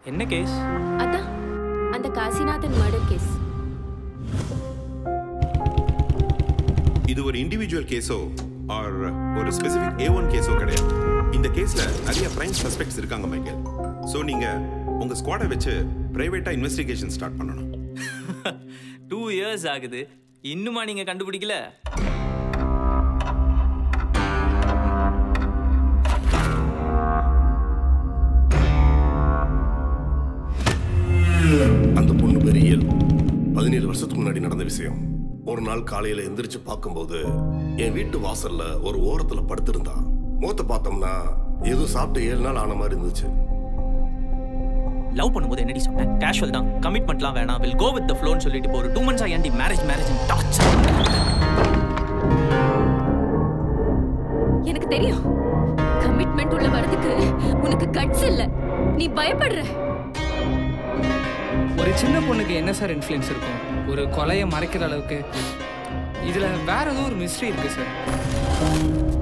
என்ன கேஸ் அதான் அந்த காசிநாதன் மர்டர் கேஸ் இது ஒரு இண்டிவிஜுவல் கேஸோ ஆர் ஒரு ஸ்பெசிஃபிக் ஏ ஒன் கேஸோ கிடையாது இந்த கேஸ்ல நிறைய பிரைம் சஸ்பெக்ட்ஸ் இருக்காங்க மைக்கேல் ஸோ நீங்க உங்க ஸ்குவாடை வச்சு பிரைவேட்டா இன்வெஸ்டிகேஷன் ஸ்டார்ட் பண்ணணும் டூ இயர்ஸ் ஆகுது இன்னுமா நீங்க கண்டுபிடிக்கல அந்த பொண்ணு பெரியல் பதினேழு வருஷத்துக்கு முன்னாடி நடந்த விஷயம் ஒரு நாள் காலையில எந்திரிச்சு பார்க்கும்போது என் வீட்டு வாசல்ல ஒரு ஓரத்துல படுத்திருந்தா முகத்தை பார்த்தோம்னா ஏதோ சாப்பிட்டு ஏழு நாள் ஆன மாதிரி இருந்துச்சு லவ் பண்ணும்போது என்னடி சொன்னேன் கேஷுவல் தான் கமிட்மெண்ட்லாம் வேணாம் வில் கோ வித் த ஃப்ளோன்னு சொல்லிட்டு இப்போ ஒரு டூ மந்த்ஸா ஏன்டி மேரேஜ் மேரேஜ் டார்ச்சர் எனக்கு தெரியும் கமிட்மெண்ட் உள்ள வரதுக்கு உனக்கு கட்ஸ் இல்ல நீ பயப்படுற ஒரு சின்ன பொண்ணுக்கு என்ன சார் இன்ஃப்ளூயன்ஸ் இருக்கும் ஒரு கொலையை மறைக்கிற அளவுக்கு இதில் வேற ஏதோ ஒரு மிஸ்ட்ரி இருக்கு சார்